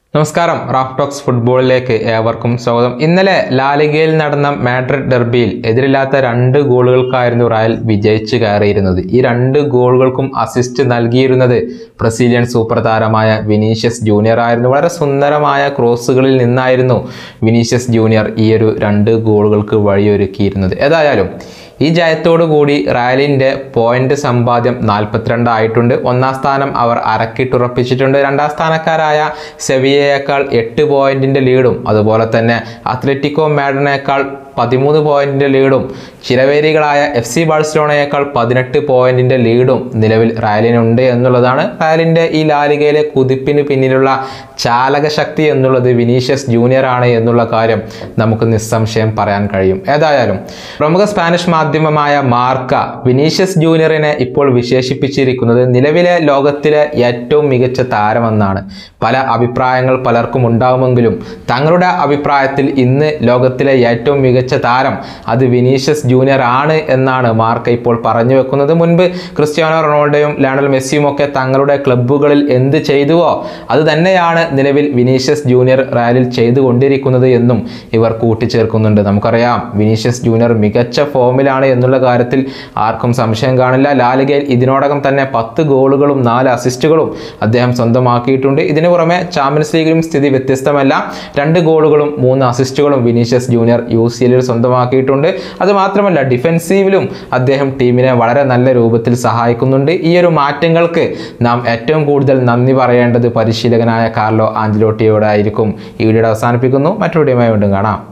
നമസ്കാരം Raf talks ഫുട്ബോളിലേക്ക് ഏവർക്കും സ്വാഗതം ഇന്നലെ ലാലിഗയിൽ നടന്ന മാഡ്രിഡ് ഡെർബിയിൽ എതിരില്ലാത്ത രണ്ട് ഗോളുകൾക്കായിരുന്നു റയൽ വിജയിച്ചു കയറിയിരുന്നത് ഈ രണ്ട് ഗോളുകൾക്കും അസിസ്റ്റ് നൽകിയിരുന്നത് ബ്രസീലിയൻ സൂപ്പർ താരമായ വിനീഷ്യസ് ജൂനിയർ ആയിരുന്നു വളരെ സുന്ദരമായ ക്രോസുകളിൽ നിന്നായിരുന്നു വിനീഷ്യസ് ജൂനിയർ ഈ ഒരു രണ്ട് ഗോളുകൾക്ക് വഴിയൊരുക്കിയിരുന്നത് ഏതായാലും ഈ ജയത്തോടു കൂടി റയലിൻ്റെ പോയിന്റ് സമ്പാദ്യം നാൽപ്പത്തിരണ്ട് ആയിട്ടുണ്ട് ഒന്നാം സ്ഥാനം അവർ അരക്കിട്ടുറപ്പിച്ചിട്ടുണ്ട് രണ്ടാം സ്ഥാനക്കാരായ സെവിയയേക്കാൾ എട്ട് പോയിന്റിൻ്റെ ലീഡും അതുപോലെ തന്നെ അത്ലറ്റിക്കോ മാഡ്രിനേക്കാൾ പതിമൂന്ന് പോയിന്റിൻ്റെ ലീഡും ചിരവേരികളായ എഫ് സി ബാഴ്സലോണയേക്കാൾ പതിനെട്ട് പോയിന്റിൻ്റെ ലീഡും നിലവിൽ റയലിനുണ്ട് എന്നുള്ളതാണ് റയലിൻ്റെ ഈ ലാലികയിലെ കുതിപ്പിന് പിന്നിലുള്ള ചാലകശക്തി എന്നുള്ളത് വിനീഷ്യസ് ജൂനിയർ ആണ് എന്നുള്ള കാര്യം നമുക്ക് നിസ്സംശയം പറയാൻ കഴിയും ഏതായാലും പ്രമുഖ സ്പാനിഷ് മാധ്യമമായ മാർക്ക വിനീഷ്യസ് ജൂനിയറിനെ ഇപ്പോൾ വിശേഷിപ്പിച്ചിരിക്കുന്നത് നിലവിലെ ലോകത്തിലെ ഏറ്റവും മികച്ച താരമെന്നാണ് പല അഭിപ്രായങ്ങൾ പലർക്കും ഉണ്ടാവുമെങ്കിലും തങ്ങളുടെ അഭിപ്രായത്തിൽ ഇന്ന് ലോകത്തിലെ ഏറ്റവും മികച്ച താരം അത് വിനീഷ്യസ് ജൂനിയർ ആണ് എന്നാണ് മാർക്ക ഇപ്പോൾ പറഞ്ഞു വെക്കുന്നത് മുൻപ് ക്രിസ്ത്യാനോ റൊണാൾഡോയും ലയണൽ മെസ്സിയും ഒക്കെ തങ്ങളുടെ ക്ലബ്ബുകളിൽ എന്ത് ചെയ്തുവോ അത് തന്നെയാണ് നിലവിൽ വിനീഷ്യസ് ജൂനിയർ റയലിൽ ചെയ്തുകൊണ്ടിരിക്കുന്നത് എന്നും ഇവർ കൂട്ടിച്ചേർക്കുന്നുണ്ട് നമുക്കറിയാം വിനീഷ്യസ് ജൂനിയർ മികച്ച ഫോമിലാണ് എന്നുള്ള കാര്യത്തിൽ ആർക്കും സംശയം കാണില്ല ലാലിഗയിൽ ഇതിനോടകം തന്നെ പത്ത് ഗോളുകളും നാല് അസിസ്റ്റുകളും അദ്ദേഹം സ്വന്തമാക്കിയിട്ടുണ്ട് ഇതിനു പുറമെ ചാമ്പ്യൻസ് ലീഗിലും സ്ഥിതി വ്യത്യസ്തമല്ല രണ്ട് ഗോളുകളും മൂന്ന് അസിസ്റ്റുകളും വിനീഷ്യസ് ജൂനിയർ യു സി എല്ലിൽ സ്വന്തമാക്കിയിട്ടുണ്ട് അത് മാത്രമല്ല ഡിഫെൻസീവിലും അദ്ദേഹം ടീമിനെ വളരെ നല്ല രൂപത്തിൽ സഹായിക്കുന്നുണ്ട് ഈ ഒരു മാറ്റങ്ങൾക്ക് നാം ഏറ്റവും കൂടുതൽ നന്ദി പറയേണ്ടത് പരിശീലകനായ കാർലോ ആഞ്ചലോട്ടിയോടായിരിക്കും ഈ വീഡിയോ അവസാനിപ്പിക്കുന്നു മറ്റൊരു വീഡിയോയുമായി വീണ്ടും കാണാം